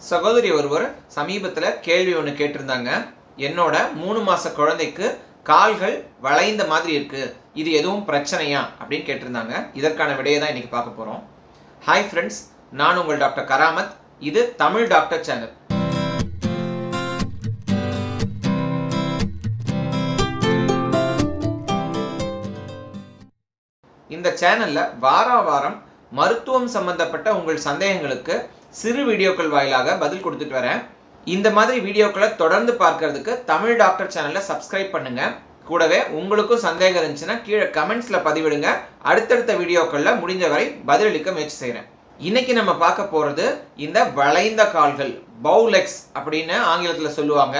சகோதரி ஒருவர் சமீபத்தில் கேள்வி ஒன்று கேட்டிருந்தாங்க என்னோட மூணு மாச குழந்தைக்கு கால்கள் வளைந்த மாதிரி இருக்கு இது எதுவும் பிரச்சனையா அப்படின்னு கேட்டிருந்தாங்க இதற்கான விடையை தான் இன்னைக்கு பார்க்க போறோம் ஹாய் ஃப்ரெண்ட்ஸ் நான் உங்கள் டாக்டர் கராமத் இது தமிழ் டாக்டர் சேனல் இந்த சேனல்ல வாரா வாரம் மருத்துவம் சம்பந்தப்பட்ட உங்கள் சந்தேகங்களுக்கு சிறு வீடியோக்கள் வாயிலாக பதில் கொடுத்துட்டு வரேன் இந்த மாதிரி வீடியோக்களை தொடர்ந்து பார்க்கறதுக்கு தமிழ் டாக்டர் சேனலை சப்ஸ்கிரைப் பண்ணுங்க கூடவே உங்களுக்கும் சந்தேகம் இருந்துச்சுன்னா கீழே கமெண்ட்ஸ்ல பதிவிடுங்க அடுத்தடுத்த வீடியோக்கள்ல முடிஞ்ச வரை பதிலளிக்க முயற்சி செய்கிறேன் இன்னைக்கு நம்ம பார்க்க போறது இந்த வளைந்த கால்கள் பவுலெக்ஸ் அப்படின்னு ஆங்கிலத்தில் சொல்லுவாங்க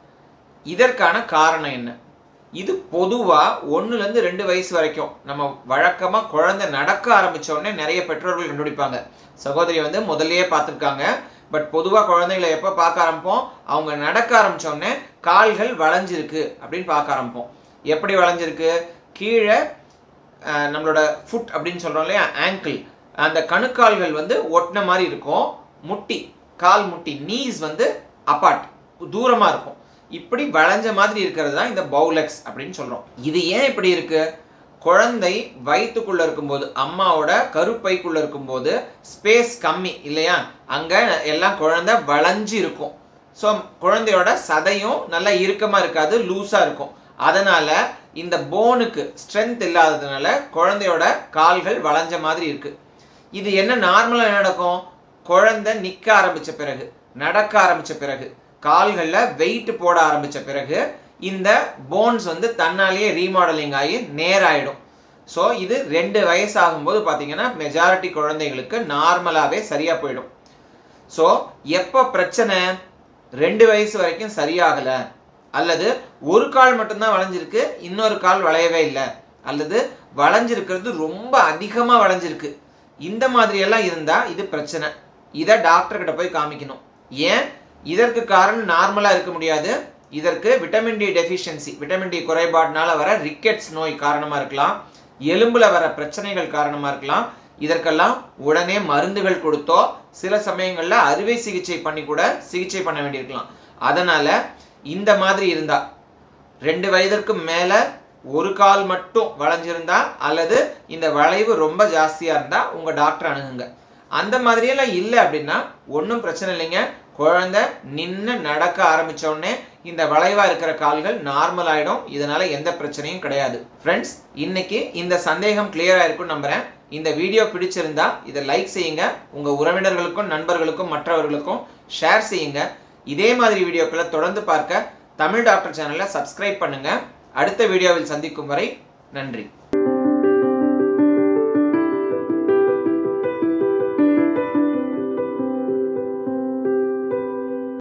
இதற்கான காரணம் என்ன இது பொதுவாக ஒன்றுலேருந்து ரெண்டு வயசு வரைக்கும் நம்ம வழக்கமாக குழந்தை நடக்க ஆரம்பிச்ச உடனே நிறைய பெற்றோர்கள் கண்டுபிடிப்பாங்க சகோதரி வந்து முதல்லயே பார்த்துருக்காங்க பட் பொதுவாக குழந்தைகளை எப்போ பார்க்க ஆரம்பிப்போம் அவங்க நடக்க ஆரம்பிச்ச உடனே கால்கள் வளைஞ்சிருக்கு அப்படின்னு பார்க்க ஆரம்பிப்போம் எப்படி வளைஞ்சிருக்கு கீழே அஹ், நம்மளோட ஃபுட் அப்படின்னு சொல்கிறோம் இல்லையா ஆங்கிள் அந்த கணுக்கால்கள் வந்து ஒட்டின மாதிரி இருக்கும் முட்டி கால் முட்டி நீஸ் வந்து அப்பார்ட் தூரமாக இருக்கும் இப்படி வளைஞ்ச மாதிரி இருக்கிறது தான் இந்த பவுலெக்ஸ் அப்படின்னு சொல்றோம் இது ஏன் இப்படி இருக்கு குழந்தை வயிற்றுக்குள்ள இருக்கும்போது அம்மாவோட கருப்பைக்குள்ள இருக்கும்போது ஸ்பேஸ் கம்மி இல்லையா அங்க எல்லாம் குழந்தை வளைஞ்சு இருக்கும் ஸோ குழந்தையோட சதையும் நல்லா இறுக்கமா இருக்காது லூஸா இருக்கும் அதனால இந்த போனுக்கு ஸ்ட்ரென்த் இல்லாததுனால குழந்தையோட கால்கள் வளைஞ்ச மாதிரி இருக்கு இது என்ன நார்மலா என்ன நடக்கும் குழந்தை நிக்க ஆரம்பிச்ச பிறகு நடக்க ஆரம்பிச்ச பிறகு கால்களில் வெயிட் போட ஆரம்பிச்ச பிறகு இந்த போன்ஸ் வந்து தன்னாலேயே ரீமாடலிங் ஆகி நேராயிடும் ஸோ இது ரெண்டு வயசு ஆகும்போது பார்த்தீங்கன்னா மெஜாரிட்டி குழந்தைங்களுக்கு நார்மலாகவே சரியாக போயிடும் ஸோ எப்போ பிரச்சனை ரெண்டு வயசு வரைக்கும் சரியாகலை அல்லது ஒரு கால் மட்டும்தான் வளைஞ்சிருக்கு இன்னொரு கால் வளையவே இல்லை அல்லது வளைஞ்சிருக்கிறது ரொம்ப அதிகமாக வளைஞ்சிருக்கு இந்த மாதிரியெல்லாம் இருந்தால் இது பிரச்சனை இதை டாக்டர்கிட்ட போய் காமிக்கணும் ஏன் இதற்கு காரணம் நார்மலாக இருக்க முடியாது இதற்கு vitamin D deficiency vitamin D குறைபாடுனால வர ரிக்கெட்ஸ் நோய் காரணமாக இருக்கலாம் எலும்புல வர பிரச்சனைகள் காரணமாக இருக்கலாம் இதற்கெல்லாம் உடனே மருந்துகள் கொடுத்தோ சில சமயங்களில் அறுவை சிகிச்சை பண்ணி கூட சிகிச்சை பண்ண வேண்டியிருக்கலாம் அதனால இந்த மாதிரி இருந்தா ரெண்டு வயதிற்கு மேலே ஒரு கால் மட்டும் வளைஞ்சிருந்தா அல்லது இந்த வளைவு ரொம்ப ஜாஸ்தியாக இருந்தால் உங்கள் டாக்டர் அணுகுங்க அந்த மாதிரியெல்லாம் இல்லை அப்படின்னா ஒன்றும் பிரச்சனை இல்லைங்க குழந்தை நின்று நடக்க ஆரம்பிச்ச உடனே இந்த வளைவா இருக்கிற கால்கள் நார்மல் ஆயிடும் இதனால எந்த பிரச்சனையும் கிடையாது ஃப்ரெண்ட்ஸ் இன்னைக்கு இந்த சந்தேகம் கிளியரா இருக்கும் நம்புறேன் இந்த வீடியோ பிடிச்சிருந்தா இதை லைக் செய்யுங்க உங்க உறவினர்களுக்கும் நண்பர்களுக்கும் மற்றவர்களுக்கும் ஷேர் செய்யுங்க இதே மாதிரி வீடியோக்களை தொடர்ந்து பார்க்க தமிழ் டாக்டர் சேனலை சப்ஸ்கிரைப் பண்ணுங்க அடுத்த வீடியோவில் சந்திக்கும் வரை நன்றி